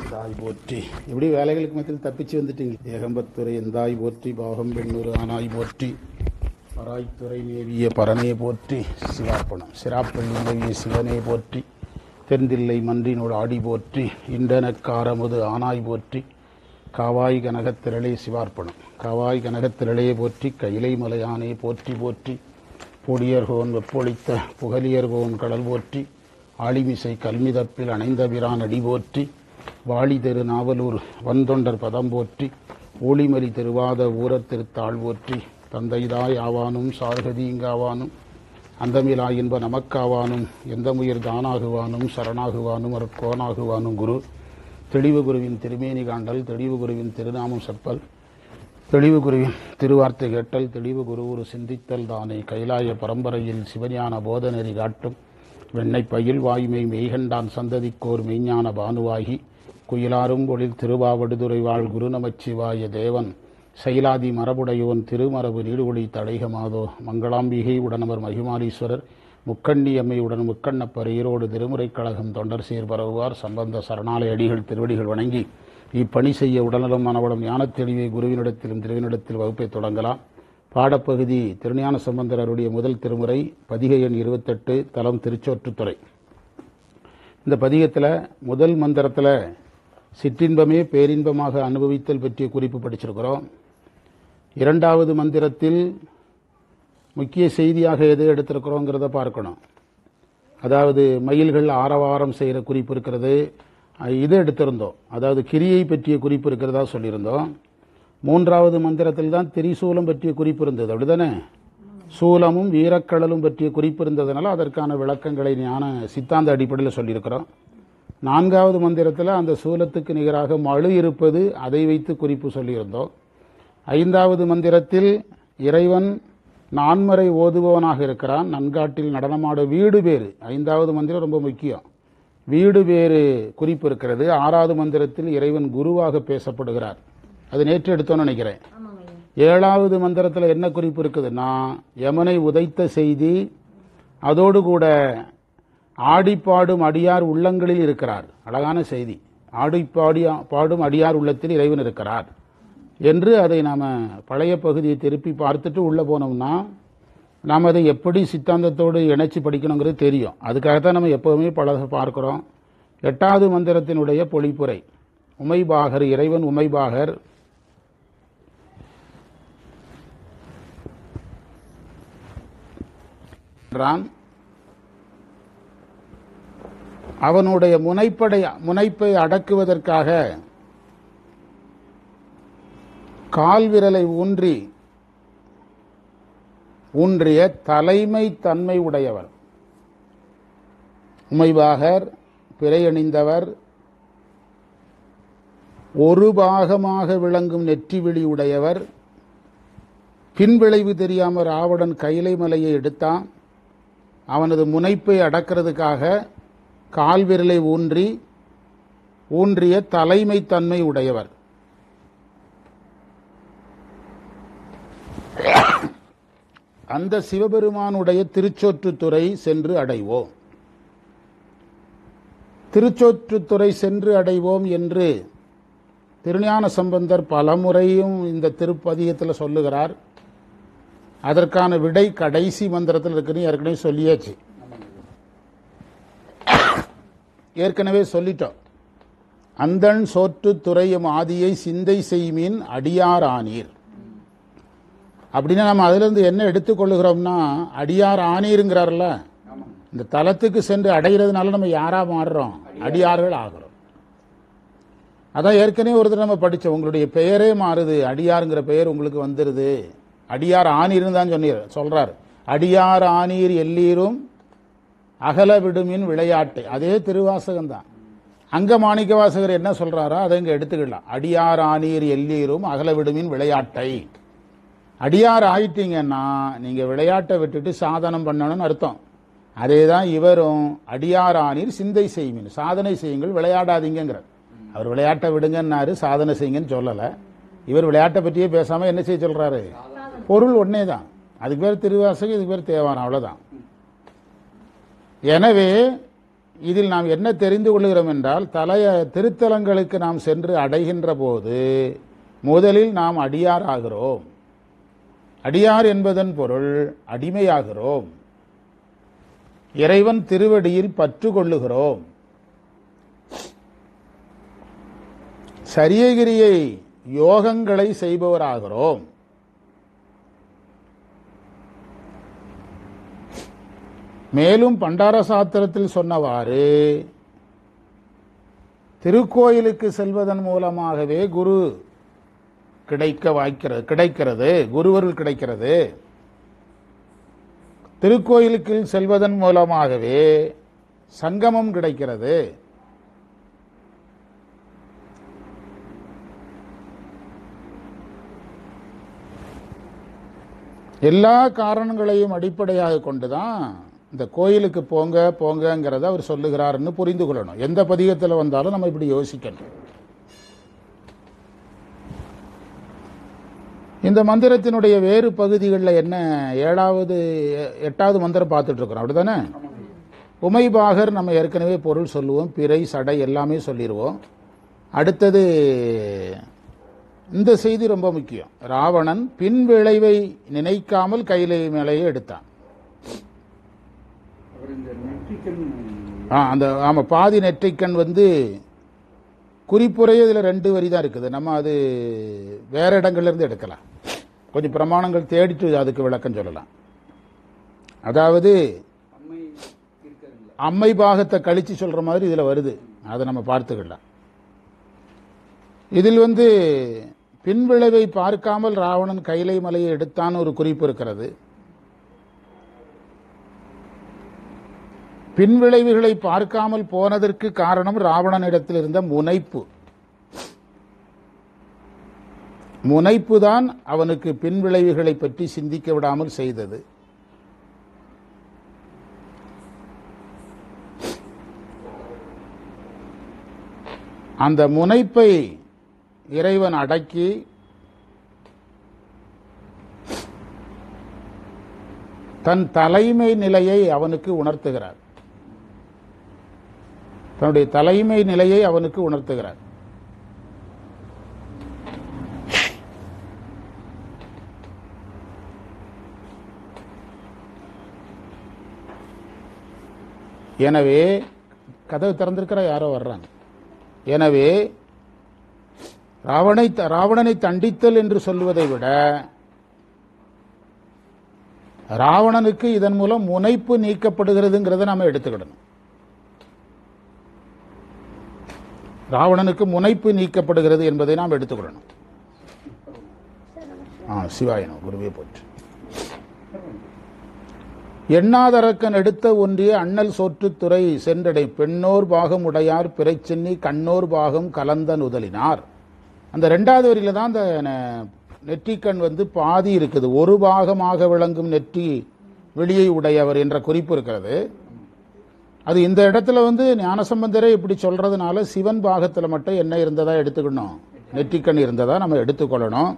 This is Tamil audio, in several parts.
எந்தாய் போற்றி எப்படி வேலைகளுக்கு மத்தியில் தப்பிச்சு வந்துட்டீங்க ஏகம்பத்துறை எந்தாய் போற்றி பாகம் பெண்ணூர் ஆனாய் போற்றி பராய்த்துறை மேவிய பரனே போற்றி சிவார்ப்பணம் சிராப்பள்ளி மேவிய சிவனே போற்றி தென்தில்லை மன்றினோடு ஆடி போற்றி இண்டனக்காரமுது ஆனாய் போற்றி காவாய் கனகத்திரளே சிவார்ப்பணம் காவாய் கனகத்திரளையே போற்றி கைலை மலையானே போற்றி போற்றி பொடியர்கோன் வெப்பொழித்த புகலியர்கோன் கடல் போற்றி ஆளிமிசை கல்மிதப்பில் அணைந்த பிரான் அடி போற்றி வாளி தெரு நாவலூர் வந்தொண்டர் பதம் போற்றி ஊழிமலி திருவாத ஊரத் திருத்தாள் போற்றி தந்தைதாய் ஆவானும் சார்கதீங்காவானும் அந்தமிலா இன்ப நமக்காவானும் எந்த முயர் தானாகுவானும் சரணாகுவானும் அருட்கோனாகுவானும் குரு தெளிவு குருவின் திருமேனி காண்டல் தெளிவு குருவின் திருநாமம் செப்பல் தெளிவு குருவின் திருவார்த்தை கேட்டல் தெளிவு குரு ஒரு சிந்தித்தல் தானே கைலாய பரம்பரையில் சிவஞான போதநெறி காட்டும் வெண்ணை பயில் வாய்மை மெய்கண்டான் சந்ததிக்கோர் மெய்ஞான பானுவாகி குயிலாரும் பொழில் திருவாவடுதுறை வாழ் குரு நமச்சிவாய தேவன் செயலாதி மரபுடையோன் திருமரபு நீடுகொளி தடைகமாதோ மங்களாம்பிகை உடனவர் மகிமாலீஸ்வரர் முக்கண்ணி அம்மையுடன் முக்கண்ணப்பர் ஈரோடு திருமுறைக் கழகம் தொண்டர் சீர் பரவுவார் சம்பந்த சரணாலய அடிகள் திருவடிகள் வணங்கி இப்பணி செய்ய உடனலம் மனவளம் ஞானத் தெளிவை குருவினிடத்திலும் திருவினிடத்தில் வகுப்பை தொடங்கலாம் பாடப்பகுதி திருஞான சம்பந்தரருடைய முதல் திருமுறை பதிகை எண் இருபத்தெட்டு தலம் திருச்சோற்றுத்துறை இந்த பதிகத்தில் முதல் மந்திரத்தில் சிற்றின்பமே பேரின்பமாக அனுபவித்தல் பற்றிய குறிப்பு படிச்சிருக்கிறோம் இரண்டாவது மந்திரத்தில் முக்கிய செய்தியாக எது எடுத்திருக்கிறோங்கிறத பார்க்கணும் அதாவது மயில்கள் ஆரவாரம் செய்கிற குறிப்பு இருக்கிறது அஹ் இது எடுத்திருந்தோம் அதாவது கிரியை பற்றிய குறிப்பு இருக்கிறதா சொல்லியிருந்தோம் மூன்றாவது மந்திரத்தில் தான் திரிசூலம் பற்றிய குறிப்பு இருந்தது அப்படிதானே சூலமும் வீரக்கடலும் பற்றிய குறிப்பு இருந்ததுனால அதற்கான விளக்கங்களை ஞான சித்தாந்த அடிப்படையில் சொல்லியிருக்கிறோம் நான்காவது மந்திரத்தில் அந்த சூலத்துக்கு நிகராக மழு இருப்பது அதை வைத்து குறிப்பு சொல்லியிருந்தோம் ஐந்தாவது மந்திரத்தில் இறைவன் நான்மறை ஓதுபவனாக இருக்கிறான் நன்காட்டில் நடனமாட வீடு பேறு ஐந்தாவது மந்திரம் ரொம்ப முக்கியம் வீடு வேறு குறிப்பு இருக்கிறது ஆறாவது மந்திரத்தில் இறைவன் குருவாக பேசப்படுகிறார் அது நேற்று எடுத்தோன்னு நினைக்கிறேன் ஏழாவது மந்திரத்தில் என்ன குறிப்பு இருக்குதுன்னா யமனை உதைத்த செய்தி அதோடு கூட ஆடி பாடும் அடியார் உள்ளங்களில் இருக்கிறார் அழகான செய்தி ஆடி பாடி பாடும் அடியார் உள்ளத்தில் இறைவன் இருக்கிறார் என்று அதை நாம் பழைய பகுதியை திருப்பி பார்த்துட்டு உள்ளே போனோம்னா நாம் அதை எப்படி சித்தாந்தத்தோடு இணைச்சி படிக்கணுங்கிறது தெரியும் அதுக்காகத்தான் நம்ம எப்போவுமே பல பார்க்கிறோம் எட்டாவது மந்திரத்தினுடைய பொழிப்புரை உமைபாகர் இறைவன் உமைபாகர் என்றான் அவனுடைய முனைப்படை முனைப்பை அடக்குவதற்காக கால் விரலை ஊன்றி ஊன்றிய தலைமை தன்மை உடையவர் உமைபாகர் பிறையணிந்தவர் ஒரு பாகமாக விளங்கும் நெற்றி விழி உடையவர் பின்விளைவு தெரியாம ராவணன் கைலை மலையை எடுத்தான் அவனது முனைப்பை அடக்கிறதுக்காக கால் விரலை ஊன்றி ஊன்றிய தலைமை தன்மை உடையவர் அந்த சிவபெருமானுடைய திருச்சோற்றுத்துறை சென்று அடைவோம் திருச்சோற்றுத்துறை சென்று அடைவோம் என்று திருஞான சம்பந்தர் பலமுறையும் இந்த திருப்பதியத்தில் சொல்லுகிறார் அதற்கான விடை கடைசி மந்திரத்தில் இருக்குன்னு ஏற்கனவே சொல்லியாச்சு ஏற்கனவே சொல்லிட்டோம் அந்தன் சோற்று துறையும் ஆதியை சிந்தை செய்மின் அடியார் ஆனீர் அப்படின்னா நம்ம அதிலிருந்து என்ன எடுத்துக்கொள்ளுகிறோம்னா அடியார் ஆனீருங்கிறார்ல இந்த தலத்துக்கு சென்று அடைகிறதுனால நம்ம யாரா மாறுறோம் அடியார்கள் ஆகிறோம் அதான் ஏற்கனவே ஒரு தடவை நம்ம படித்தோம் உங்களுடைய பெயரே மாறுது அடியாருங்கிற பெயர் உங்களுக்கு வந்துருது அடியார் ஆனீர்னு தான் சொன்னீர் சொல்றார் அடியார் ஆனீர் எல்லீரும் அகல விடுமின் விளையாட்டு அதே திருவாசகம் தான் அங்க மாணிக்க வாசகர் என்ன சொல்றாரோ அதை இங்க எடுத்துக்கலாம் அடியார் ஆனீர் எல்லீரும் அகல விடுமின் விளையாட்டை அடியார் ஆயிட்டீங்கன்னா நீங்க விளையாட்டை விட்டுட்டு சாதனம் பண்ணணும்னு அர்த்தம் அதே தான் இவரும் அடியார் ஆனீர் சிந்தை செய்வீன் சாதனை செய்யுங்கள் விளையாடாதீங்கிறார் அவர் விளையாட்டை விடுங்கன்னாரு சாதனை செய்யுங்கன்னு சொல்லலை இவர் விளையாட்டை பற்றியே பேசாம என்ன செய்ய சொல்றாரு பொருள் ஒன்னே தான் அதுக்கு பேர் திருவாசகம் இதுக்கு பேர் தேவாரம் அவ்வளவுதான் எனவே இதில் நாம் என்ன தெரிந்து கொள்கிறோம் என்றால் தலைய திருத்தலங்களுக்கு நாம் சென்று அடைகின்ற போது முதலில் நாம் அடியார் ஆகிறோம் அடியார் என்பதன் பொருள் அடிமையாகிறோம் இறைவன் திருவடியில் பற்று கொள்ளுகிறோம் சரியகிரியை யோகங்களை செய்பவராகிறோம் மேலும் பண்டார சாத்திரத்தில் சொன்னவாறு திருக்கோயிலுக்கு செல்வதன் மூலமாகவே குரு கிடைக்க வாய்க்கிறது கிடைக்கிறது குருவருள் கிடைக்கிறது திருக்கோயிலுக்கு செல்வதன் மூலமாகவே சங்கமம் கிடைக்கிறது எல்லா காரணங்களையும் அடிப்படையாக கொண்டுதான் இந்த கோயிலுக்கு போங்க போங்கங்கிறத அவர் சொல்லுகிறாருன்னு புரிந்து கொள்ளணும் எந்த பதிகத்தில் வந்தாலும் நம்ம இப்படி யோசிக்கணும் இந்த மந்திரத்தினுடைய வேறு பகுதிகளில் என்ன ஏழாவது எட்டாவது மந்திரம் பார்த்துட்டு இருக்கிறோம் அப்படிதானே உமைபாகர் நம்ம ஏற்கனவே பொருள் சொல்லுவோம் பிறை சடை எல்லாமே சொல்லிடுவோம் அடுத்தது இந்த செய்தி ரொம்ப முக்கியம் ராவணன் பின் விளைவை நினைக்காமல் கைலை மேலேயே எடுத்தான் அவர் இந்த நெற்றிக்கண் ஆ அந்த ஆமா பாதி நெற்றிக்கண் வந்து குறிப்புரையே இதில் ரெண்டு வரி தான் இருக்குது நம்ம அது வேற இடங்கள்ல இருந்து எடுக்கலாம் கொஞ்சம் பிரமாணங்கள் தேடிட்டு அதுக்கு விளக்கம் சொல்லலாம் அதாவது அம்மை இருக்காருங்களா அம்மை பாகத்தை கழிச்சு சொல்ற மாதிரி இதுல வருது அதை நம்ம பார்த்துக்கலாம் இதில் வந்து பின்விளைவை பார்க்காமல் ராவணன் கைலை மலையை எடுத்தான் ஒரு குறிப்பு இருக்கிறது பின்விளைவுகளை பார்க்காமல் போனதற்கு காரணம் ராவணனிடத்தில் இருந்த முனைப்பு முனைப்பு தான் அவனுக்கு பின்விளைவுகளை பற்றி சிந்திக்க விடாமல் செய்தது அந்த முனைப்பை இறைவன் அடக்கி தன் தலைமை நிலையை அவனுக்கு உணர்த்துகிறார் தன்னுடைய தலைமை நிலையை அவனுக்கு உணர்த்துகிறார் எனவே கதவு திறந்திருக்கிற யாரோ வர்றாங்க எனவே ராவணை ராவணனை தண்டித்தல் என்று சொல்வதை விட ராவணனுக்கு இதன் மூலம் முனைப்பு நீக்கப்படுகிறதுங்கிறத நாம எடுத்துக்கிடணும் ராவணனுக்கு முனைப்பு நீக்கப்படுகிறது என்பதை நாம் எடுத்துக்கொள்ளணும் ஆ சிவாயனம் குருவே போற்று எண்ணாதரக்கன் எடுத்த ஒன்றிய அண்ணல் சோற்றுத்துறை சென்றடை பெண்ணோர் பாகம் உடையார் பிறைச்சென்னி கண்ணோர் பாகம் கலந்த நுதலினார் அந்த ரெண்டாவது வரியில தான் அந்த நெ- நெற்றிக்கண் வந்து பாதி இருக்குது ஒரு பாகமாக விளங்கும் நெற்றி வெளியை உடையவர் என்ற குறிப்பு இருக்கிறது அது இந்த இடத்துல வந்து ஞானசம்பந்தரே இப்படி சொல்றதுனால சிவன் பாகத்துல மட்டும் என்ன இருந்ததா எடுத்துக்கணும் நெற்றிக்கண் இருந்ததா நம்ம எடுத்துக்கொள்ளணும்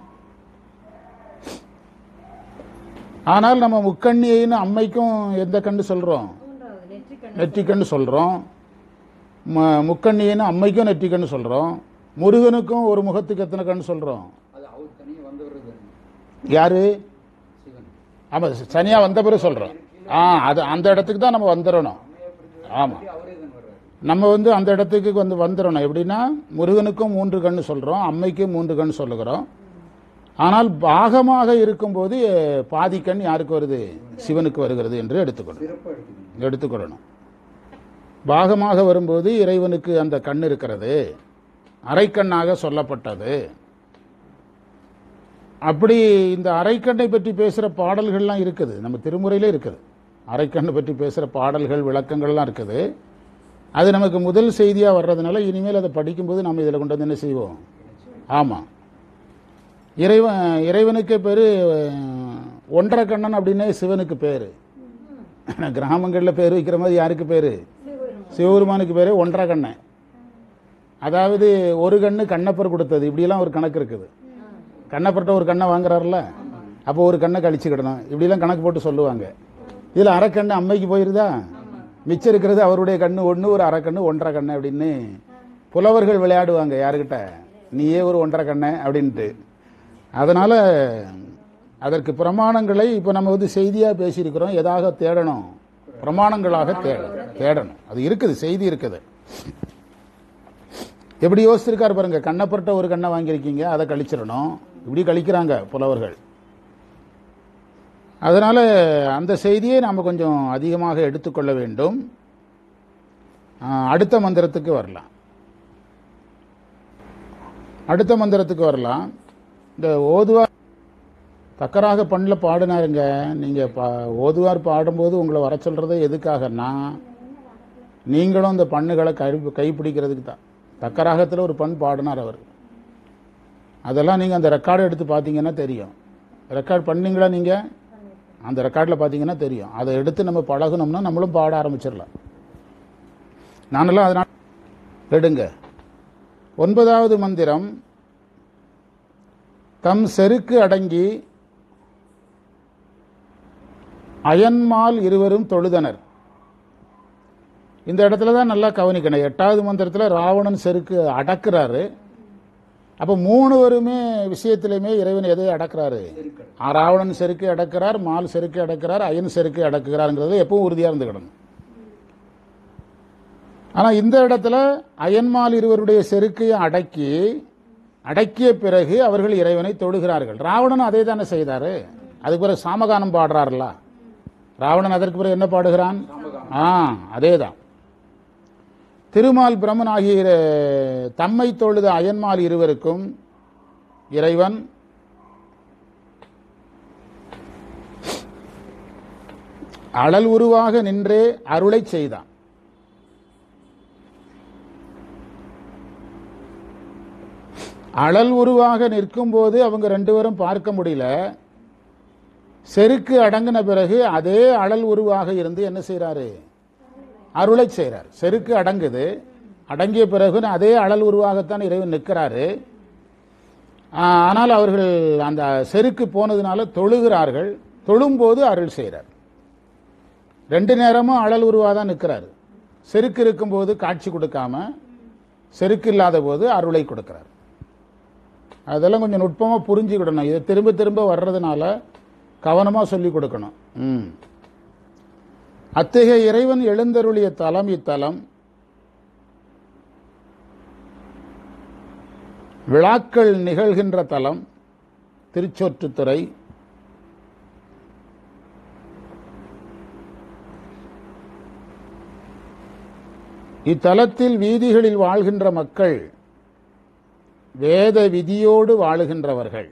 ஆனால் நம்ம முக்கண்ணியைன்னு அம்மைக்கும் எந்த கண்ணு சொல்றோம் நெற்றிக்கண்ணு சொல்றோம் ம- முக்கண்ணியைன்னு அம்மைக்கும் நெற்றிக்கண்ணு சொல்றோம் முருகனுக்கும் ஒரு முகத்துக்கு எத்தனை கண்ணு சொல்றோம் அது அவர் தனியாக வந்தவர் தானே யாரு சிவன் ஆமா சனியா வந்த பிறகு சொல்றோம் ஆ அது அந்த இடத்துக்கு தான் நம்ம வந்துடணும் ஆமா அவரே தான் வர்றாரு நம்ம வந்து அந்த இடத்துக்கு வந்து வந்துடணும் எப்படின்னா முருகனுக்கும் மூன்று கண்ணு சொல்றோம் அம்மைக்கும் மூன்று கண் சொல்லுகிறோம் ஆனால் பாகமாக இருக்கும்போது அஹ், பாதி கண் யாருக்கு வருது சிவனுக்கு வருகிறது என்று எடுத்துக்கணும் சிறப்பாக எடுத்துக்கணும் எடுத்துக்கொள்ளணும் பாகமாக வரும்போது இறைவனுக்கு அந்த கண் இருக்கிறது அரைக்கண்ணாக சொல்லப்பட்டது அப்படி இந்த அரைக்கண்ணை பற்றி பேசுகிற பாடல்கள்லாம் இருக்குது நம்ம திருமுறையிலே இருக்குது அரைக்கண்ணை பற்றி பேசுகிற பாடல்கள் விளக்கங்கள்லாம் இருக்குது அது நமக்கு முதல் செய்தியாக வர்றதுனால இனிமேல் அதை படிக்கும்போது நம்ம இதில் கொண்டு வந்து என்ன செய்வோம் ஆமாம் இறைவன் இறைவனுக்கு பேர் ஒன்றரை கண்ணன் அப்படின்னே சிவனுக்கு பேர் கிராமங்களில் பேர் வைக்கிற மாதிரி யாருக்கு பேர் சிவபெருமானுக்கு பேர் ஒன்றரை கண்ணன் அதாவது ஒரு கண்ணு கண்ணப்பர் கொடுத்தது இப்படியெல்லாம் ஒரு கணக்கு இருக்குது கண்ணப்பர்கிட்ட ஒரு கண்ணை வாங்குறாருல அப்போ ஒரு கண்ணை கழிச்சுக்கிடணும் இப்படிலாம் கணக்கு போட்டு சொல்லுவாங்க இதில் அரைக்கண்ணு அம்மைக்கு போயிருதா மிச்சம் இருக்கிறது அவருடைய கண்ணு ஒன்று ஒரு அரை கண்ணு ஒன்றரை கண்ணு அப்படின்னு புலவர்கள் விளையாடுவாங்க யாருக்கிட்ட நீயே ஒரு ஒன்றரை கண்ணு அப்படின்ட்டு அதனால அதற்கு பிரமாணங்களை இப்போ நம்ம வந்து செய்தியாக பேசியிருக்கிறோம் எதாக தேடணும் பிரமாணங்களாக தேட தேடணும் அது இருக்குது செய்தி இருக்குது எப்படி யோசிச்சிருக்காரு பாருங்க கண்ணப்பட்ட ஒரு கண்ணை வாங்கியிருக்கீங்க அதை கழிச்சிடணும் இப்படி கழிக்கிறாங்க புலவர்கள் அதனால அந்த செய்தியை நாம் கொஞ்சம் அதிகமாக எடுத்துக்கொள்ள வேண்டும் ஆ, அடுத்த மந்திரத்துக்கு வரலாம் அடுத்த மந்திரத்துக்கு வரலாம் இந்த ஓதுவார் தக்கராக பண்ணில் பாடினாருங்க நீங்கள் பா ஓதுவார் பாடும்போது உங்களை வர சொல்கிறது எதுக்காகன்னா நீங்களும் இந்த பண்ணுகளை கை கைப்பிடிக்கிறதுக்கு தான் தக்கராகத்தில் ஒரு பண் பாடினார் அவர் அதெல்லாம் நீங்கள் அந்த ரெக்கார்டை எடுத்து பார்த்தீங்கன்னா தெரியும் ரெக்கார்ட் பண்ணீங்களா நீங்கள் அந்த ரெக்கார்டில் பார்த்தீங்கன்னா தெரியும் அதை எடுத்து நம்ம பழகுனோம்னா நம்மளும் பாட ஆரம்பிச்சிடலாம் நானெல்லாம் அதனால் எடுங்க ஒன்பதாவது மந்திரம் தம் செருக்கு அடங்கி அயன்மால் இருவரும் தொழுதனர் இந்த இடத்துல தான் நல்லா கவனிக்கணும் எட்டாவது மந்திரத்தில் ராவணன் செருக்கு அடக்குறாரு அப்போ மூணு பேருமே விஷயத்திலுமே இறைவன் எதை அடக்குறாரு ஆ, ராவணன் செருக்கு அடக்குறார் மால் செருக்கு அடக்குறார் அயன் செருக்கு அடக்குறாருங்கிறது எப்பவும் உறுதியாக இருந்துக்கிடணும் ஆனால் இந்த இடத்துல அயன்மால் இருவருடைய செருக்கையும் அடக்கி அடக்கிய பிறகு அவர்கள் இறைவனை தொழுகிறார்கள் ராவணன் அதே தானே செய்தாரு அதுக்கு பிறகு சாமகானம் பாடுறாருல ராவணன் அதற்கு பிறகு என்ன பாடுகிறான் ஆ அதேதான் திருமால் பிரம்மன் ஆகிய இரு- தம்மை தொழுத அயன்மால் இருவருக்கும் இறைவன் அழல் உருவாக நின்றே அருளைச் செய்தான் அழல் உருவாக நிற்கும் போது அவங்க ரெண்டு பேரும் பார்க்க முடியல செருக்கு அடங்கின பிறகு அதே அழல் உருவாக இருந்து என்ன செய்றாரு அருளை செய்கிறார் செருக்கு அடங்குது அடங்கிய பிறகு அதே அழல் உருவாகத்தான் இறைவன் நிற்கிறாரு ஆஹ், ஆனால் அவர்கள் அந்த செருக்கு போனதுனால தொழுகிறார்கள் தொழும்போது அருள் செய்கிறார் ரெண்டு நேரமும் அழல் உருவாக தான் நிற்கிறாரு செருக்கு இருக்கும்போது காட்சி கொடுக்காம செருக்கு இல்லாத போது அருளை கொடுக்கிறார் அதெல்லாம் கொஞ்சம் நுட்பமாக புரிஞ்சுக்கிடணும் இதை திரும்ப திரும்ப வர்றதுனால கவனமாக சொல்லி கொடுக்கணும் ம் அத்தகைய இறைவன் எழுந்தருளிய தலம் இத்தலம் விழாக்கள் நிகழ்கின்ற தலம் திருச்சோற்றுத்துறை இத்தலத்தில் வீதிகளில் வாழ்கின்ற மக்கள் வேத விதியோடு வாழுகின்றவர்கள்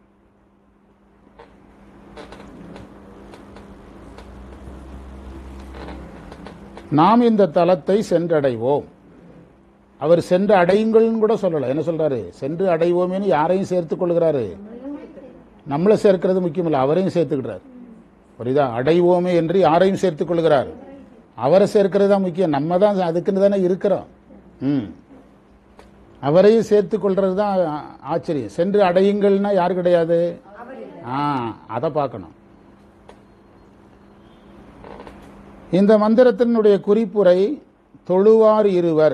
நாம் இந்த தலத்தை சென்றடைவோம் அவர் சென்று அடையுங்கள்னு கூட சொல்லல என்ன சொல்றாரு சென்று அடைவோமேன்னு யாரையும் சேர்த்துக் கொள்கிறாரு நம்மளை சேர்க்கிறது முக்கியமில்ல அவரையும் சேர்த்துக்கிறார் புரியுதா அடைவோமே என்று யாரையும் சேர்த்துக் கொள்கிறார் அவரை சேர்க்கிறது தான் முக்கியம் நம்ம தான் அதுக்குன்னு தானே இருக்கிறோம் ம் அவரையும் சேர்த்துக் கொள்றது தான் ஆச்சரியம் சென்று அடையுங்கள்னா யாரு கிடையாது ஆ அதை பார்க்கணும் இந்த மந்திரத்தினுடைய குறிப்புரை தொழுவார் இருவர்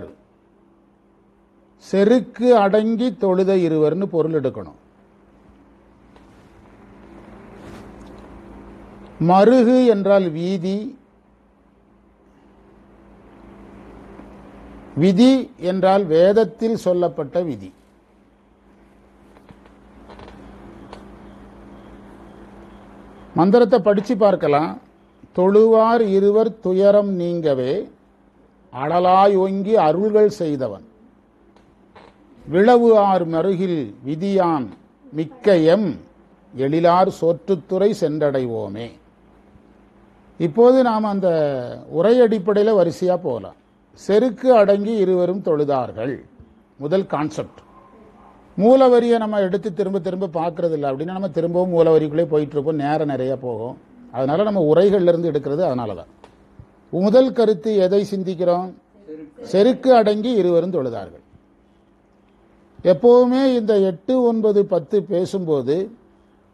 செருக்கு அடங்கி தொழுத இருவர்னு பொருள் எடுக்கணும் மருகு என்றால் வீதி விதி என்றால் வேதத்தில் சொல்லப்பட்ட விதி மந்திரத்தை படிச்சு பார்க்கலாம் தொழுவார் இருவர் துயரம் நீங்கவே அழலாய் ஓங்கி அருள்கள் செய்தவன் விளவு ஆர் மருகில் விதியான் மிக்க எம் எழிலார் சோற்றுத்துறை சென்றடைவோமே இப்போது நாம் அந்த உரை அடிப்படையில் வரிசையாக போகலாம் செருக்கு அடங்கி இருவரும் தொழுதார்கள் முதல் கான்செப்ட் மூலவரியை நம்ம எடுத்து திரும்ப திரும்ப பார்க்கறது இல்லை அப்படின்னா நம்ம திரும்பவும் மூலவரிக்குள்ளே போயிட்டு இருப்போம் நேரம் நிறைய போகும் அதனால நம்ம உரைகள்ல இருந்து எடுக்கிறது அதனால தான் முதல் கருத்து எதை சிந்திக்கிறோம் செருக்கு அடங்கி இருவரும் தொழுதார்கள் எப்பவுமே இந்த எட்டு ஒன்பது பத்து பேசும்போது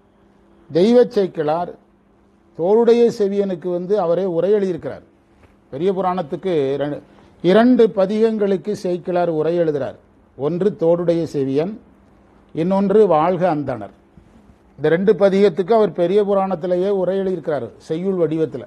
தெய்வச் சேக்கிழார் தோளுடைய செவியனுக்கு வந்து அவரே உரை எழுதியிருக்கிறார் பெரிய புராணத்துக்கு ரெண்டு- இரண்டு பதிகங்களுக்கு சேக்கிழார் உரை எழுதுறார் ஒன்று தோடுடைய செவியன் இன்னொன்று வாழ்க அந்தணர் இந்த ரெண்டு பதிகத்துக்கு அவர் பெரிய புராணத்திலேயே உரை எழுதியிருக்கிறார் செய்யுள் வடிவத்தில்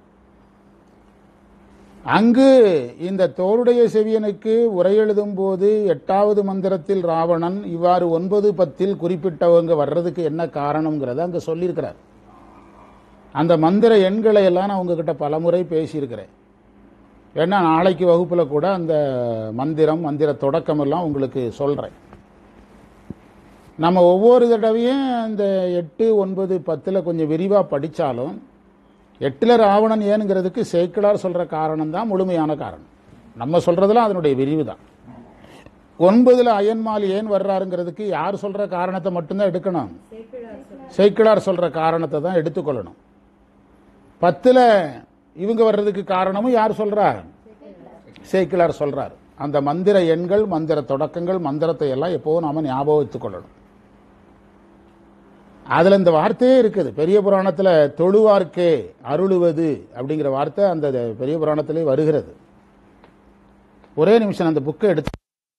அங்கு இந்த தோளுடைய செவியனுக்கு உரை எழுதும் போது எட்டாவது மந்திரத்தில் ராவணன் இவ்வாறு ஒன்பது பத்தில் குறிப்பிட்டவங்க வர்றதுக்கு என்ன காரணம்ங்கிறத அங்க சொல்லியிருக்கிறார் அந்த மந்திர எண்களை எல்லாம் நான் உங்ககிட்ட பலமுறை பேசியிருக்கிறேன் ஏன்னா நாளைக்கு வகுப்புல கூட அந்த மந்திரம் மந்திர தொடக்கம் எல்லாம் உங்களுக்கு சொல்றேன் நம்ம ஒவ்வொரு தடவையும் இந்த எட்டு ஒன்பது பத்தில் கொஞ்சம் விரிவாக படித்தாலும் எட்டில் ராவணன் ஏனுங்கிறதுக்கு சேக்கிழார் சொல்கிற காரணம் தான் முழுமையான காரணம் நம்ம சொல்கிறதுல அதனுடைய விரிவு தான் ஒன்பதில் அயன்மால் ஏன் வர்றாருங்கிறதுக்கு யார் சொல்கிற காரணத்தை மட்டும்தான் எடுக்கணும் சேக்கிழார் சொல்கிற காரணத்தை தான் எடுத்துக்கொள்ளணும் பத்தில் இவங்க வர்றதுக்கு காரணமும் யார் சொல்றார் சேக்கிழார் சொல்றார் அந்த மந்திர எண்கள் மந்திர தொடக்கங்கள் மந்திரத்தை எல்லாம் எப்போவும் நாம ஞாபகம் வைத்துக் கொள்ளணும் அதுல இந்த வார்த்தையே இருக்குது பெரிய புராணத்துல தொழுவார்க்கே அருளுவது அப்படிங்கிற வார்த்தை அந்த பெரிய புராணத்திலே வருகிறது ஒரே நிமிஷம் அந்த புக்கை எடுத்து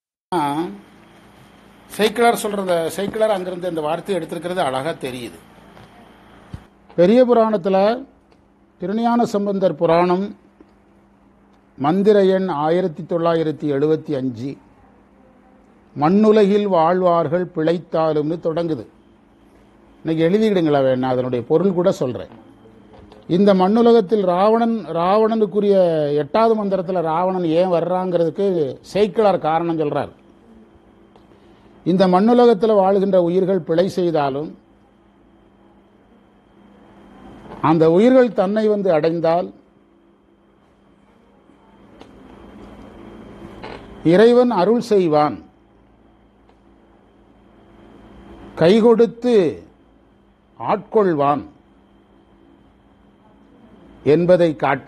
சைக்கிளார் சொல்றத சைக்கிளார் அங்கிருந்து இந்த வார்த்தையை எடுத்திருக்கிறது அழகா தெரியுது பெரிய புராணத்துல திருஞான சம்பந்தர் புராணம் மந்திர எண் ஆயிரத்தி தொள்ளாயிரத்தி எழுபத்தி அஞ்சு மண்ணுலகில் வாழ்வார்கள் பிழைத்தாலும்னு தொடங்குது இன்னைக்கு எழுதிக்கிடுங்களா வேணா அதனுடைய பொருள் கூட சொல்றேன் இந்த மண்ணுலகத்தில் ராவணன் ராவணனுக்குரிய எட்டாவது மந்திரத்தில் ராவணன் ஏன் வர்றாங்கிறதுக்கு சேக்கிழார் காரணம் சொல்றார் இந்த மண்ணுலகத்தில் வாழ்கின்ற உயிர்கள் பிழை செய்தாலும் அந்த உயிர்கள் தன்னை வந்து அடைந்தால் இறைவன் அருள் செய்வான் கை கொடுத்து ஆட்கொள்வான் என்பதை காட்ட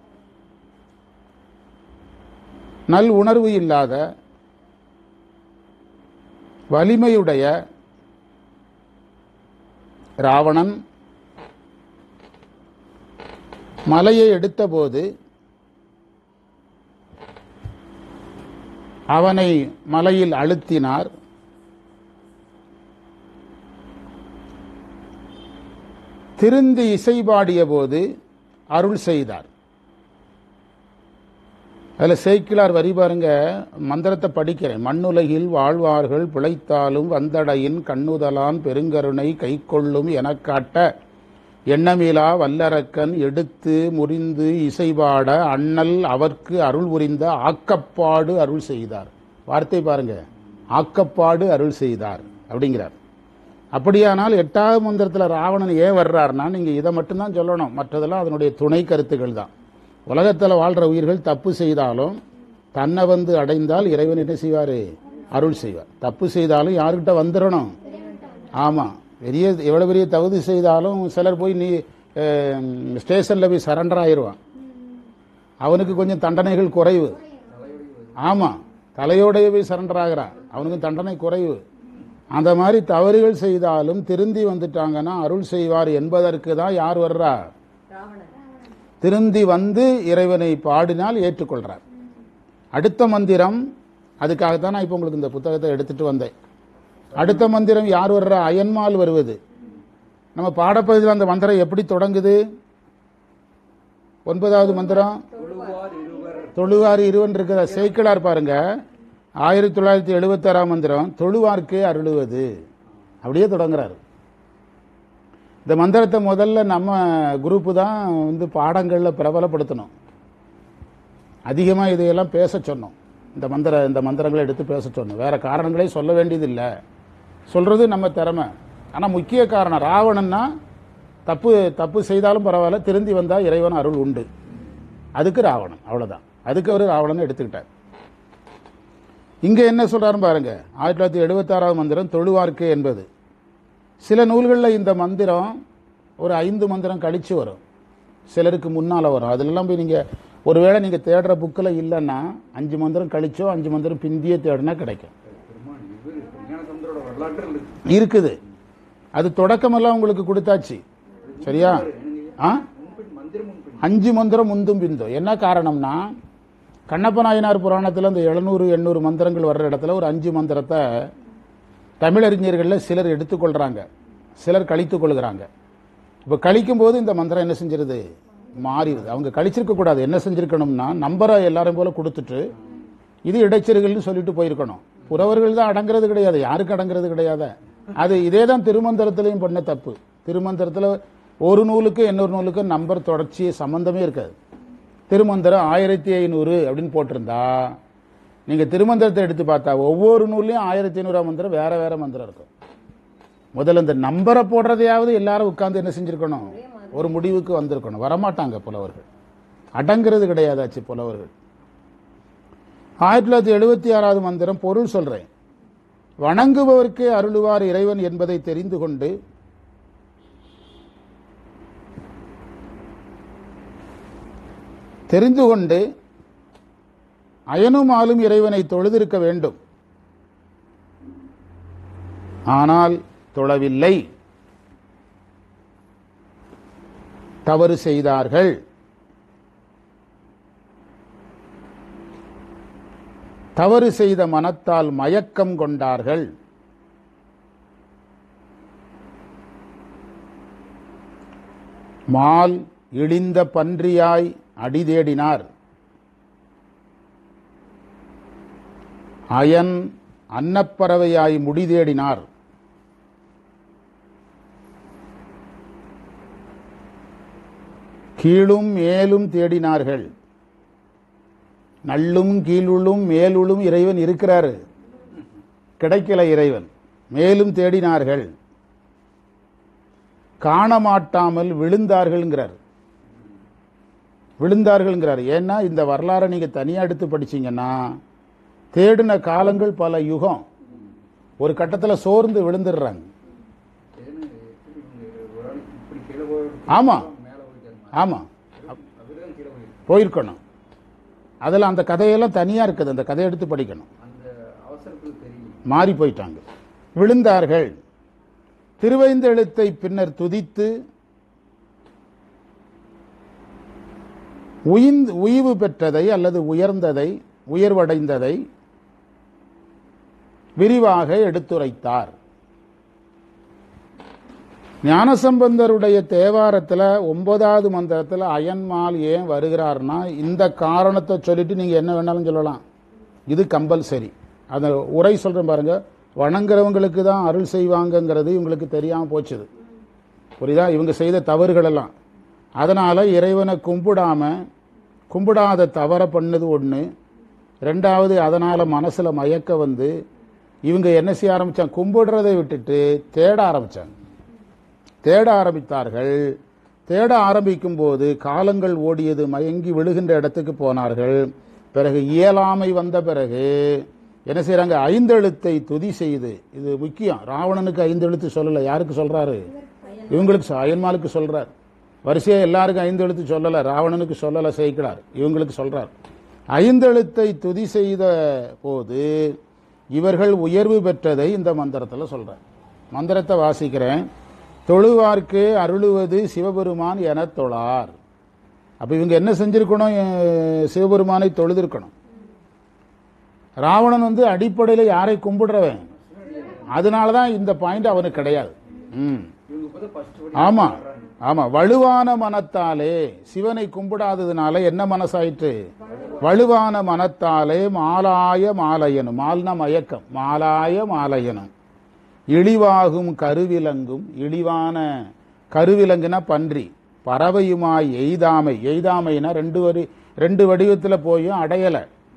நல் உணர்வு இல்லாத வலிமையுடைய ராவணன் மலையை எடுத்தபோது அவனை மலையில் அழுத்தினார் திருந்தி இசை பாடிய போது அருள் செய்தார் அதில் சேக்கிலார் வரி பாருங்க மந்திரத்தை படிக்கிறேன் மண்ணுலகில் வாழ்வார்கள் பிழைத்தாலும் வந்தடையின் கண்ணுதலான் பெருங்கருணை கைக்கொள்ளும் எனக் காட்ட எண்ணமிலா வல்லரக்கன் எடுத்து முறிந்து இசைபாட அண்ணல் அவர்க்கு அருள் புரிந்த ஆக்கப்பாடு அருள் செய்தார் வார்த்தை பாருங்க ஆக்கப்பாடு அருள் செய்தார் அப்படிங்கிறார் அப்படியானால் எட்டாவது மந்திரத்தில் ராவணன் ஏன் வர்றாருன்னா நீங்க இதை மட்டும்தான் சொல்லணும் மற்றதெல்லாம் அதனுடைய துணை கருத்துக்கள் தான் உலகத்தில் வாழ்ற உயிர்கள் தப்பு செய்தாலும் தன்னை வந்து அடைந்தால் இறைவன் என்ன செய்வார் அருள் செய்வார் தப்பு செய்தாலும் யாருக்கிட்ட வந்துடணும் ஆமா பெரிய எவ்வளவு பெரிய தகுதி செய்தாலும் சிலர் போய் நீ ஸ்டேஷன்ல போய் சரண்டர் ஆயிடுவான் அவனுக்கு கொஞ்சம் தண்டனைகள் குறைவு ஆமா தலையோடய போய் சரண்டர் ஆகிறான் அவனுக்கு தண்டனை குறைவு அந்த மாதிரி தவறுகள் செய்தாலும் திருந்தி வந்துட்டாங்கன்னா அருள் செய்வார் என்பதற்கு தான் யார் வர்றா திருந்தி வந்து இறைவனை பாடினால் ஏற்றுக்கொள்றார் அடுத்த மந்திரம் அதுக்காகத்தான் நான் இப்போ உங்களுக்கு இந்த புத்தகத்தை எடுத்துட்டு வந்தேன் அடுத்த மந்திரம் யார் வர்ற அயன்மால் வருவது நம்ம பாடப்பகுதியில் அந்த மந்திரம் எப்படி தொடங்குது ஒன்பதாவது மந்திரம் தொழுவார் இருவர் தொழுவார் இருவன் இருக்கிற சேக்கிழார் பாருங்க ஆயிரத்தி தொள்ளாயிரத்தி எழுபத்தி ஆறாம் மந்திரம் தொழுவார்க்கே அருளுவது அப்படியே தொடங்குறாரு இந்த மந்திரத்தை முதல்ல நம்ம குரூப்பு தான் வந்து பாடங்களில் பிரபலப்படுத்தணும் அதிகமாக இதையெல்லாம் பேச சொன்னோம் இந்த மந்திர இந்த மந்திரங்களை எடுத்து பேச சொன்னோம் வேற காரணங்களே சொல்ல வேண்டியதில்லை சொல்றது நம்ம திறமை ஆனால் முக்கிய காரணம் ராவணன்னா தப்பு தப்பு செய்தாலும் பரவாயில்ல திருந்தி வந்தா இறைவன் அருள் உண்டு அதுக்கு ராவணன் அவ்வளவுதான் அதுக்கு அவர் ராவணன் எடுத்துக்கிட்டார் இங்க என்ன சொல்றாரு பாருங்க ஆயிரத்தி தொள்ளாயிரத்தி எழுபத்தி ஆறாவது மந்திரம் தொழுவார்க்கு என்பது சில நூல்களில் இந்த மந்திரம் ஒரு ஐந்து மந்திரம் கழிச்சு வரும் சிலருக்கு முன்னால வரும் அதுலலாம் போய் நீங்க ஒருவேளை நீங்க தேடுற புக்கில் இல்லைன்னா அஞ்சு மந்திரம் கழிச்சோ அஞ்சு மந்திரம் பிந்தியே தேடினா கிடைக்கும் பெருமான் இவர் ஞானசந்தரோட வரலாற்றில் இருக்கு. இருக்குது அது தொடக்கமெல்லாம் உங்களுக்கு கொடுத்தாச்சு சரியா ஆ முன்பின் மந்திரம் முன்பின் அஞ்சு மந்திரம் முந்தும் பிந்தும் என்ன காரணம்னா கண்ணப்ப நாயனார் புராணத்தில் இந்த எழுநூறு எண்ணூறு மந்திரங்கள் வர்ற இடத்துல ஒரு அஞ்சு மந்திரத்தை தமிழறிஞர்களில் சிலர் எடுத்துக்கொள்றாங்க சிலர் கழித்துக் கொள்கிறாங்க இப்போ கழிக்கும் போது இந்த மந்திரம் என்ன செஞ்சிருது மாறிடுது அவங்க கழிச்சிருக்க கூடாது என்ன செஞ்சிருக்கணும்னா நம்பரை எல்லாரும் போல கொடுத்துட்டு இது இடைச்செருகள்னு சொல்லிட்டு போயிருக்கணும் புறவர்கள் தான் அடங்குறது கிடையாது யாருக்கு அடங்குறது கிடையாது அது இதே தான் திருமந்திரத்திலையும் பண்ண தப்பு திருமந்திரத்தில் ஒரு நூலுக்கு இன்னொரு நூலுக்கு நம்பர் தொடர்ச்சி சம்பந்தமே இருக்காது திருமந்திரம் ஆயிரத்தி ஐநூறு அப்படின்னு போட்டிருந்தா நீங்க திருமந்திரத்தை எடுத்து பார்த்தா ஒவ்வொரு நூல்லையும் ஆயிரத்தி ஐநூறாம் மந்திரம் வேற வேற மந்திரம் இருக்கும் முதல்ல இந்த நம்பரை போடுறதையாவது எல்லாரும் உட்கார்ந்து என்ன செஞ்சிருக்கணும் ஒரு முடிவுக்கு வந்திருக்கணும் வரமாட்டாங்க புலவர்கள் அடங்கிறது கிடையாதாச்சு புலவர்கள் ஆயிரத்தி தொள்ளாயிரத்தி எழுபத்தி ஆறாவது மந்திரம் பொருள் சொல்றேன் வணங்குபவர்க்கே அருளுவார் இறைவன் என்பதை தெரிந்து கொண்டு தெரிந்து கொண்டு அயனும் ஆளும் இறைவனை தொழுதிருக்க வேண்டும் ஆனால் தொழவில்லை தவறு செய்தார்கள் தவறு செய்த மனத்தால் மயக்கம் கொண்டார்கள் மால் இழிந்த பன்றியாய் அடி தேடினார் அயன் அன்னப்பறவையாய் முடி தேடினார் கீழும் மேலும் தேடினார்கள் நள்ளும் கீழுள்ளும் மேலுள்ளும் இறைவன் இருக்கிறாரு கிடைக்கல இறைவன் மேலும் தேடினார்கள் காணமாட்டாமல் விழுந்தார்கள்ங்கிறார் விழுந்தார்கள்ங்கிறார் ஏன்னா இந்த வரலாறை நீங்க தனியா எடுத்து படிச்சீங்கன்னா தேடின காலங்கள் பல யுகம் ஒரு கட்டத்துல சோர்ந்து விழுந்துடுறாங்க ஏன்னு எப்படி இவங்க ஒரு ஆள் இப்படி கீழே போய் ஆமா மேலே போயிட்டாங்க ஆமா அதுதான் கீழே போயிருக்கு போயிருக்கணும் அதுல அந்த கதையெல்லாம் தனியா இருக்குது அந்த கதையை எடுத்து படிக்கணும் அந்த அவசரத்தில் தெரியும் மாறி போயிட்டாங்க விழுந்தார்கள் திருவைந்தெழுத்தை பின்னர் துதித்து உயிர்ந்து உய்வு பெற்றதை அல்லது உயர்ந்ததை உயர்வடைந்ததை விரிவாக எடுத்துரைத்தார் ஞானசம்பந்தருடைய தேவாரத்தில் ஒன்பதாவது மந்திரத்தில் அயன்மால் ஏன் வருகிறார்னா இந்த காரணத்தை சொல்லிட்டு நீங்க என்ன வேணாலும் சொல்லலாம் இது கம்பல்சரி அந்த உரை சொல்றேன் பாருங்க வணங்குறவங்களுக்கு தான் அருள் செய்வாங்கங்கிறது இவங்களுக்கு தெரியாம போச்சுது புரியுதா இவங்க செய்த தவறுகள் எல்லாம் அதனால இறைவனை கும்பிடாம கும்பிடாத தவற பண்ணது ஒன்று ரெண்டாவது அதனால மனசுல மயக்க வந்து இவங்க என்ன செய்ய ஆரம்பிச்சாங்க கும்பிடுறதை விட்டுட்டு தேட ஆரம்பிச்சாங்க தேட ஆரம்பித்தார்கள் தேட ஆரம்பிக்கும் போது காலங்கள் ஓடியது மயங்கி விழுகின்ற இடத்துக்கு போனார்கள் பிறகு இயலாமை வந்த பிறகு என்ன செய்றாங்க ஐந்தெழுத்தை துதி செய்து இது முக்கியம் ராவணனுக்கு ஐந்தெழுத்து சொல்லல யாருக்கு சொல்றாரு இவங்களுக்கு சொ- அயன்மாலுக்கு சொல்றார் வரிசையா எல்லாருக்கும் ஐந்தெழுத்து சொல்லல ராவணனுக்கு சொல்லல செய்கிறார் இவங்களுக்கு சொல்றார் ஐந்தெழுத்தை துதி செய்த போது இவர்கள் உயர்வு பெற்றதை இந்த மந்திரத்தில் சொல்றார் மந்திரத்தை வாசிக்கிறேன் தொழுவார்க்கு அருளுவது சிவபெருமான் என தொழார் அப்ப இவங்க என்ன செஞ்சிருக்கணும் அஹ், சிவபெருமானை தொழுதிருக்கணும் ராவணன் வந்து அடிப்படையில் யாரை கும்பிடுறவன் அதனாலதான் இந்த பாயிண்ட் அவனுக்கு கிடையாது ம் இவங்க இப்போ தான் ஃபர்ஸ்ட் ஆமா ஆமா வலுவான மனத்தாலே சிவனை கும்பிடாததுனால என்ன மனசாயிற்று வலுவான மனத்தாலே மாலாய மாலையனும் மால்னா மயக்கம் மாலாய மாலையனும் இழிவாகும் கருவிலங்கும் இழிவான கருவிலங்குனா பன்றி பறவையுமாய் எய்தாமை எய்தாமைனா ரெண்டு வரி ரெண்டு வடிவத்துல போயும் அடையல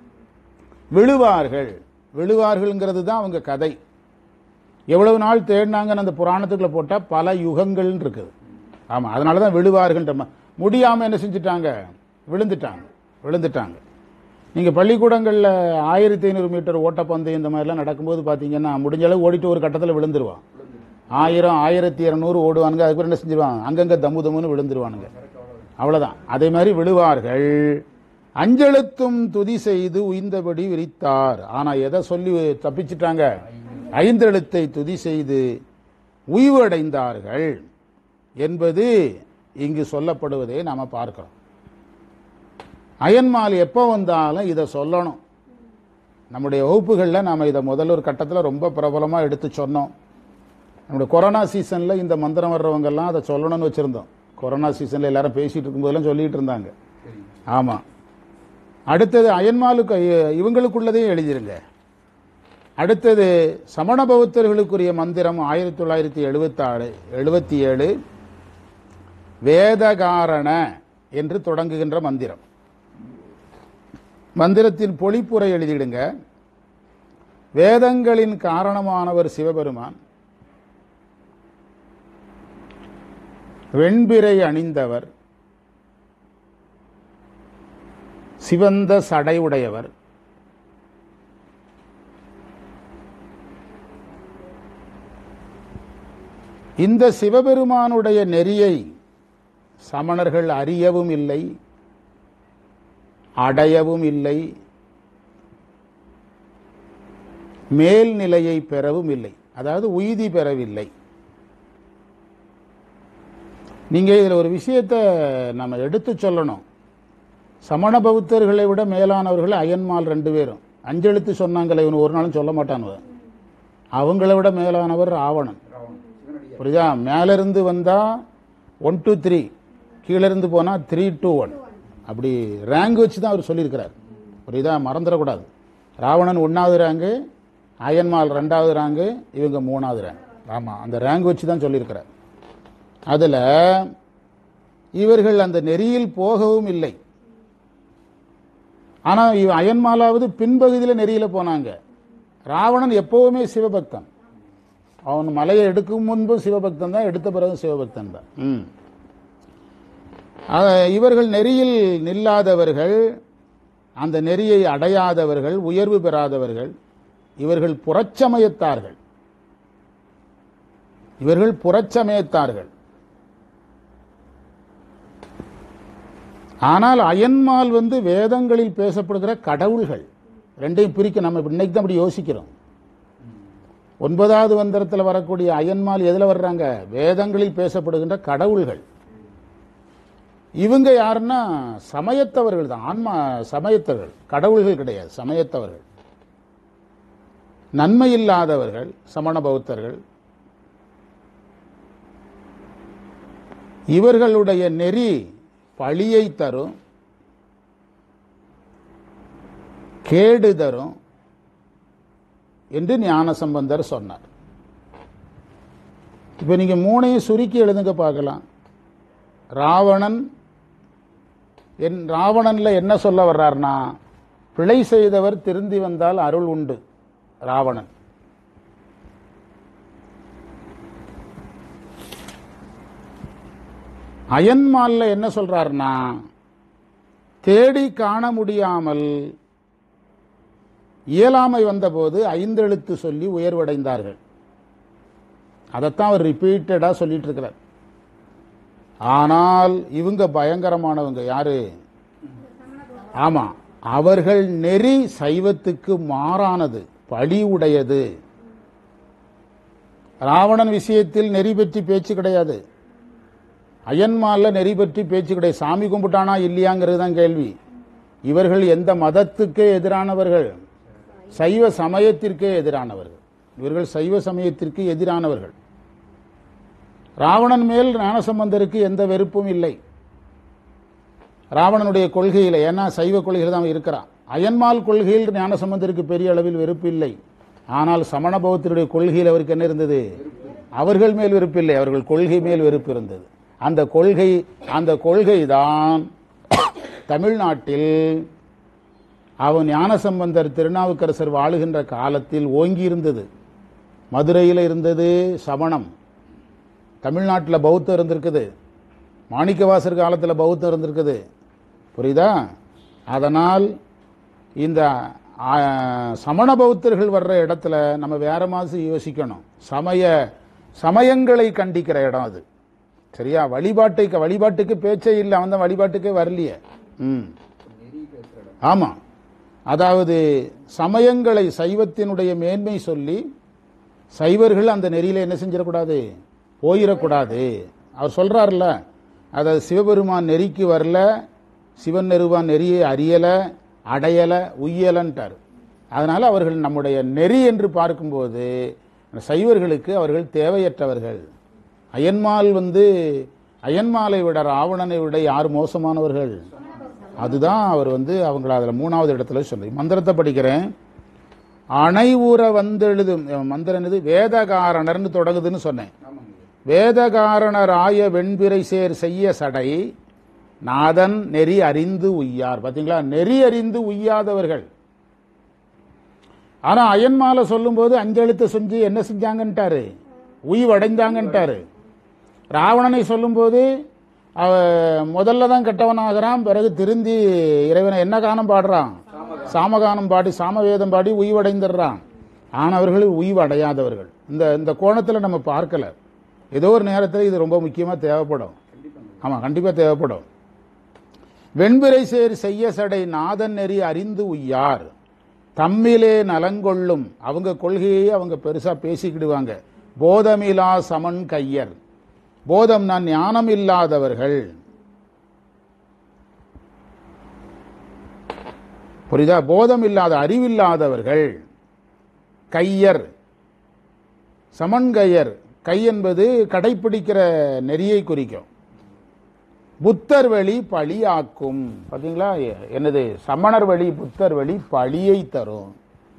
விழுவார்கள் விழுவார்கள்ங்கிறது தான் அவங்க கதை எவ்வளவு நாள் தேடினாங்கன்னு அந்த புராணத்துக்குள்ள போட்டா பல யுகங்கள்னு இருக்குது ஆமா அதனால தான் விழுவார்கள்ன்ற ம- முடியாம என்ன செஞ்சுட்டாங்க விழுந்துட்டாங்க விழுந்துட்டாங்க நீங்க பள்ளிக்கூடங்கள்ல ஆயிரத்தி ஐநூறு மீட்டர் ஓட்டப்பந்தயம் இந்த மாதிரிலாம் நடக்கும்போது பாத்தீங்கன்னா முடிஞ்ச அளவு ஓடிட்டு ஒரு கட்டத்தில் விழுந்துருவான் ஆயிரம் ஆயிரத்தி இரநூறு ஓடுவானுங்க அதுக்கப்புறம் என்ன செஞ்சிருவாங்க அங்கங்க தம்மு தம்முன்னு விழுந்துருவானுங்க அவ்வளவுதான் அதே மாதிரி விழுவார்கள் அஞ்செழுத்தும் துதி செய்து உய்ந்தபடி விரித்தார் ஆனா எதை சொல்லி தப்பிச்சிட்டாங்க ஐந்தெழுத்தை துதி செய்து உய்வு அடைந்தார்கள் என்பது இங்கு சொல்லப்படுவதை நாம பார்க்கிறோம் அயன்மால் எப்போ வந்தாலும் இதை சொல்லணும் நம்முடைய வகுப்புகளில் நாம் இதை முதல்ல ஒரு கட்டத்தில் ரொம்ப பிரபலமாக எடுத்து சொன்னோம் நம்முடைய கொரோனா சீசனில் இந்த மந்திரம் வர்றவங்கெல்லாம் அதை சொல்லணும்னு வச்சுருந்தோம் கொரோனா சீசனில் எல்லாரும் பேசிகிட்டு இருக்கும்போதெல்லாம் சொல்லிட்டு இருந்தாங்க சரி ஆமாம் அடுத்தது அயன்மாலுக்கு இவங்களுக்குள்ளதையும் எழுதிருங்க அடுத்தது சமண பௌத்தர்களுக்குரிய மந்திரம் ஆயிரத்தி தொள்ளாயிரத்தி எழுபத்தாறு எழுபத்தி ஏழு வேதகாரண என்று தொடங்குகின்ற மந்திரம் மந்திரத்தின் பொழிப்புரை எழுதிடுங்க வேதங்களின் காரணமானவர் சிவபெருமான் வெண்பிறை அணிந்தவர் சிவந்த சடை உடையவர் இந்த சிவபெருமானுடைய நெறியை சமணர்கள் அறியவும் இல்லை அடையவும் இல்லை மேல்நிலையை பெறவும் இல்லை அதாவது உய்தி பெறவில்லை நீங்க இதுல ஒரு விஷயத்தை நம்ம எடுத்து சொல்லணும் சமண பௌத்தர்களை விட மேலானவர்கள் அயன்மால் ரெண்டு பேரும் அஞ்செழுத்து சொன்னாங்களே இவனு ஒரு நாளும் சொல்ல மாட்டானுவ அவங்கள விட மேலானவர் ராவணன் ராவணன் சிவனடியார் புரியுதா மேலிருந்து வந்தா ஒன் டூ த்ரீ கீழிருந்து போனா த்ரீ டூ ஒன் அப்படி ரேங்க் வச்சு தான் அவர் சொல்லியிருக்கிறார் புரியுதா மறந்துடக்கூடாது ராவணன் ஒன்றாவது ரேங்கு அயன்மால் ரெண்டாவது ரேங்கு இவங்க மூணாவது ரேங்க் ஆமாம் அந்த ரேங்க் வச்சு தான் சொல்லியிருக்கிறார் அதில் இவர்கள் அந்த நெறியில் போகவும் இல்லை ஆனால் இவ அயன்மாலாவது பின்பகுதியில் நெறியில் போனாங்க ராவணன் எப்பவுமே சிவபக்தன் அவன் மலையை எடுக்கும் முன்பு சிவபக்தன் தான் எடுத்த பிறகு சிவபக்தன் தான் ம். ஆக, இவர்கள் நெறியில் நில்லாதவர்கள் அந்த நெறியை அடையாதவர்கள் உயர்வு பெறாதவர்கள் இவர்கள் புறச்சமயத்தார்கள் இவர்கள் புறச்சமயத்தார்கள் ஆனால் அயன்மால் வந்து வேதங்களில் பேசப்படுகிற கடவுள்கள் ரெண்டையும் பிரிக்க நம்ம இன்னைக்கு தான் அப்படி யோசிக்கிறோம் ஒன்பதாவது மந்திரத்தில் வரக்கூடிய அயன்மால் எதுல வர்றாங்க வேதங்களில் பேசப்படுகின்ற கடவுள்கள் இவங்க யாருன்னா சமயத்தவர்கள் தான் ஆன்மா சமயத்தவர்கள் கடவுள்கள் கிடையாது சமயத்தவர்கள் நன்மை இல்லாதவர்கள் சமண பௌத்தர்கள் இவர்களுடைய நெறி பழியை தரும் கேடு தரும் என்று ஞானசம்பந்தர் சொன்னார் இப்போ நீங்க மூணையும் சுருக்கி எழுதுங்க பார்க்கலாம் ராவணன் என் ராவணன்ல என்ன சொல்ல வர்றார்னா பிழை செய்தவர் திருந்தி வந்தால் அருள் உண்டு ராவணன் அயன்மால்ல என்ன சொல்றாருன்னா தேடி காண முடியாமல் இயலாமை வந்தபோது ஐந்தெழுத்து சொல்லி உயர்வடைந்தார்கள் அதைத்தான் அவர் ரிப்பீட்டடா சொல்லிட்டு இருக்கிறார் ஆனால் இவங்க பயங்கரமானவங்க யாரு ஆமா அவர்கள் நெறி சைவத்துக்கு மாறானது பழி உடையது ராவணன் விஷயத்தில் நெறி பற்றி பேச்சு கிடையாது அயன்மால்ல நெறி பற்றி பேச்சு கிடையாது சாமி கும்பிட்டானா இல்லையாங்கிறது தான் கேள்வி இவர்கள் எந்த மதத்துக்கே எதிரானவர்கள் சைவ சமயத்திற்கே எதிரானவர்கள் இவர்கள் சைவ சமயத்திற்கு எதிரானவர்கள் ராவணன் மேல் ஞானசம்பந்தருக்கு எந்த வெறுப்பும் இல்லை ராவணனுடைய கொள்கையில் ஏன்னா சைவ கொள்கையில் தான் அவன் இருக்கிறான் அயன்மால் கொள்கையில் ஞானசம்பந்தருக்கு பெரிய அளவில் வெறுப்பு இல்லை ஆனால் சமண பௌத்தருடைய கொள்கையில் அவருக்கு என்ன இருந்தது அவர்கள் மேல் வெறுப்பு இல்லை அவர்கள் கொள்கை மேல் வெறுப்பு இருந்தது அந்த கொள்கை அந்த கொள்கை தான் தமிழ்நாட்டில் அவன் ஞானசம்பந்தர் திருநாவுக்கரசர் வாழுகின்ற காலத்தில் ஓங்கி இருந்தது மதுரையில் இருந்தது சமணம் தமிழ்நாட்டில் பௌத்தம் இருந்திருக்குது மாணிக்கவாசர் காலத்தில் பௌத்தம் இருந்திருக்குது புரியுதா அதனால் இந்த ஆ, சமண பௌத்தர்கள் வர்ற இடத்துல நம்ம வேற மாதிரி யோசிக்கணும் சமய சமயங்களை கண்டிக்கிற இடம் அது சரியா வழிபாட்டை வழிபாட்டுக்கு பேச்சே இல்லை அவன் தான் வழிபாட்டுக்கே வரலையே ம் நெறி பேசுற இடம் ஆமா அதாவது சமயங்களை சைவத்தினுடைய மேன்மை சொல்லி சைவர்கள் அந்த நெறியில என்ன செஞ்சிடக்கூடாது போயிடக்கூடாது அவர் சொல்றாருல்ல அதாவது சிவபெருமான் நெறிக்கு வரல சிவன் நெருவான் நெறியை அறியல அடையல உய்யலன்ட்டார் அதனால அவர்கள் நம்முடைய நெறி என்று பார்க்கும்போது சைவர்களுக்கு அவர்கள் தேவையற்றவர்கள் அயன்மால் வந்து அயன்மாலை விட ராவணனை விட யார் மோசமானவர்கள் அதுதான் அவர் வந்து அவங்கள அதில் மூணாவது இடத்துல சொல்லி மந்திரத்தை படிக்கிறேன் அணைவுற வந்தெழுதும் மந்திரம் என்னது வேதகாரணர்னு தொடங்குதுன்னு சொன்னேன் ஆமாங்க வேதகாரணர் ஆய வெண்பிறை சேர் செய்ய சடை நாதன் நெறி அறிந்து உய்யார் பாத்தீங்களா நெறி அறிந்து உய்யாதவர்கள் ஆனா அயன்மாலை சொல்லும்போது அஞ்செழுத்து செஞ்சு என்ன செஞ்சாங்கன்ட்டாரு உய்வடைந்தாங்கன்ட்டாரு ராவணனை சொல்லும்போது அவ முதல்ல தான் கெட்டவனாகிறான் பிறகு திருந்தி இறைவனை என்ன கானம் பாடுறான் சாமகானம் பாடி சாமவேதம் பாடி உய்வடைந்துடுறான் ஆனவர்கள் உய்வடையாதவர்கள் இந்த இந்த கோணத்தில் நம்ம பார்க்கல ஏதோ ஒரு நேரத்தில் இது ரொம்ப முக்கியமாக தேவைப்படும் ஆமாம் கண்டிப்பாக தேவைப்படும் வெண்பிறை சேர் செய்ய சடை நாதன் நெறி அறிந்து உய்யார் தம்மிலே நலங்கொள்ளும் அவங்க கொள்கையை அவங்க பெருசா பேசிக்கிடுவாங்க போதமிலா சமன் கையர் போதம்னா ஞானம் இல்லாதவர்கள் புரியுதா போதம் இல்லாத அறிவில்லாதவர்கள் கையர் சமன்கையர் கை என்பது கடைப்பிடிக்கிற நெறியை குறிக்கும் புத்தர் வழி பழியாக்கும் பாத்தீங்களா எ- என்னது சமணர் வழி புத்தர் வழி பழியை தரும்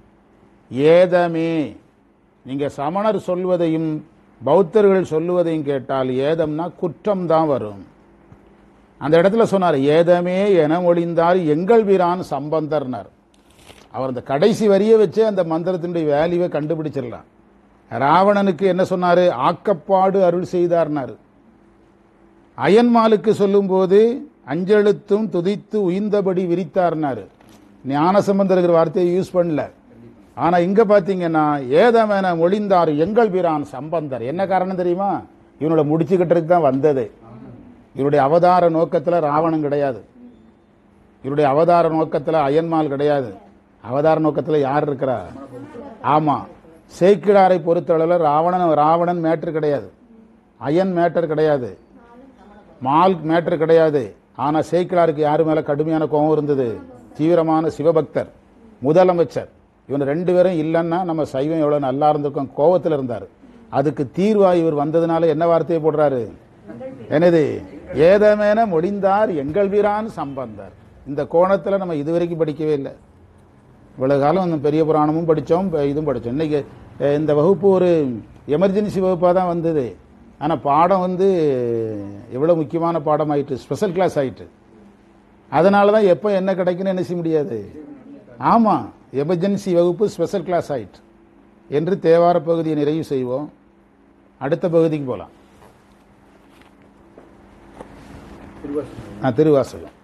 ஏதமே நீங்க சமணர் சொல்வதையும் பௌத்தர்கள் சொல்லுவதையும் கேட்டால் ஏதம்னா குற்றம் தான் வரும் அந்த இடத்துல சொன்னார் ஏதமே என ஒளிந்தார் எங்கள் வீரான் சம்பந்தர்னார் அவர் அந்த கடைசி வரியை வச்சே அந்த மந்திரத்தினுடைய வேல்யூவை கண்டுபிடிச்சிடலாம் ராவணனுக்கு என்ன சொன்னாரு ஆக்கப்பாடு அருள் செய்தார்னாரு அயன்மாலுக்கு சொல்லும்போது அஞ்செழுத்தும் துதித்து உயிர்ந்தபடி விரித்தார்னாரு ஞான சம்பந்தர் வார்த்தையை யூஸ் பண்ணல ஆனா இங்க பாத்தீங்கன்னா ஏதமென மொழிந்தார் எங்கள் பிரான் சம்பந்தர் என்ன காரணம் தெரியுமா இவனோட முடிச்சுக்கிட்டதுக்கு தான் வந்தது இவருடைய அவதார நோக்கத்துல ராவணன் கிடையாது இவருடைய அவதார நோக்கத்துல அயன்மால் கிடையாது அவதார நோக்கத்துல யார் இருக்கிறா ஆமா சேக்கிடாரை பொறுத்தளவில் ராவணன் ராவணன் மேட்டர் கிடையாது அயன் மேட்டர் கிடையாது மால் மேட்டர் கிடையாது ஆனா சேக்கிழாருக்கு யாரு மேல கடுமையான கோபம் இருந்தது தீவிரமான சிவபக்தர் முதலமைச்சர் இவன் ரெண்டு பேரும் இல்லைன்னா நம்ம சைவம் எவ்வளவு நல்லா இருந்திருக்கோம் கோவத்தில் இருந்தார் அதுக்கு தீர்வா இவர் வந்ததுனால என்ன வார்த்தையை போடுறாரு என்னது ஏதமேன முடிந்தார் எங்கள் வீரான் சம்பந்தர் இந்த கோணத்துல நம்ம இதுவரைக்கும் படிக்கவே இல்லை இவ்வளவு காலம் இந்த பெரிய புராணமும் படித்தோம் இதுவும் படித்தோம் இன்னைக்கு அஹ், இந்த வகுப்பு ஒரு எமர்ஜென்சி வகுப்பாக தான் வந்தது ஆனால் பாடம் வந்து எவ்வளோ முக்கியமான பாடம் ஆயிட்டு ஸ்பெஷல் கிளாஸ் ஆயிட்டு அதனால தான் எப்போ என்ன கிடைக்குன்னு என்ன செய்ய முடியாது ஆமாம் எமர்ஜென்சி வகுப்பு ஸ்பெஷல் கிளாஸ் ஆயிட்டு என்று தேவார பகுதியை நிறைவு செய்வோம் அடுத்த பகுதிக்கு போகலாம் திருவாசகம் திருவாசகம்